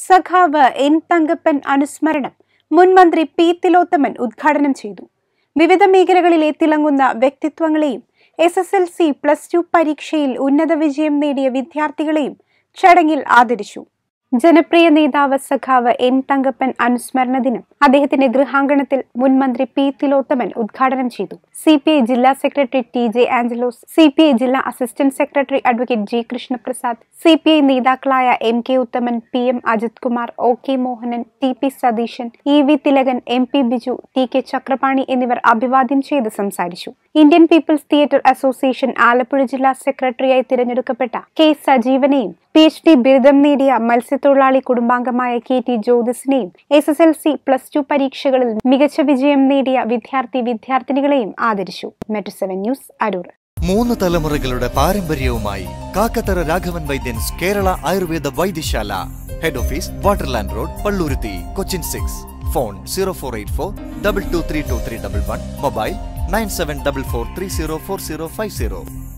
സഖാവ് എൻ തങ്കപ്പൻ അനുസ്മരണം മുൻ മന്ത്രി പി തിലോത്തമൻ ഉദ്ഘാടനം ചെയ്തു വിവിധ മേഖലകളിലെ തിളങ്ങുന്ന വ്യക്തിത്വങ്ങളെയും S S L C plus two പരീക്ഷയിൽ ഉന്നത വിജയം നേടിയ വിദ്യാർത്ഥികളെയും ചടങ്ങിൽ ആദരിച്ചു ജനപ്രിയ നേതാവ് സഖാവ് എൻ തങ്കപ്പൻ അനുസ്മരണ ദിനം അദ്ദേഹത്തിന്റെ ഗൃഹാങ്കണത്തിൽ മുൻ മന്ത്രി പി തിലോത്തമൻ ഉദ്ഘാടനം ചെയ്തു സി പി ഐ ജില്ലാ secretary T J Anjalose C P I ജില്ലാ assistant secretary advocate G Krishnaprasad C P I നേതാക്കളായ M K Uthaman P M Ajith Kumar O K Mohanan T P Satheesan E V Thilakan M P Biju T K Chakrapani എന്നിവർ അഭിവാദ്യം ചെയ്ത് സംസാരിച്ചു Indian People's Theatre Association Alappuzha ജില്ലാ സെക്രട്ടറിയായി തിരഞ്ഞെടുക്കപ്പെട്ട K സജീവനെയും പി എച്ച് ഡി ബിരുദം നേടിയ മത്സ്യത്തൊഴിലാളി കുടുംബാംഗമായ K T ജ്യോതിസിനെയും S S L C plus two പരീക്ഷകളിൽ മികച്ച വിജയം നേടിയ വിദ്യാർത്ഥി വിദ്യാർത്ഥിനികളെയും ആദരിച്ചു മെട്രോ സെവൻ ന്യൂസ് അരൂർ മൂന്ന് തലമുറകളുടെ പാരമ്പര്യവുമായി Kakkathara Raghavan Vaidyans Kerala Ayurveda Vaidyasala head office Waterland road Palluruthy Cochin six phone zero four eight four double two three two three double one mobile nine seven double four three zero four zero five zero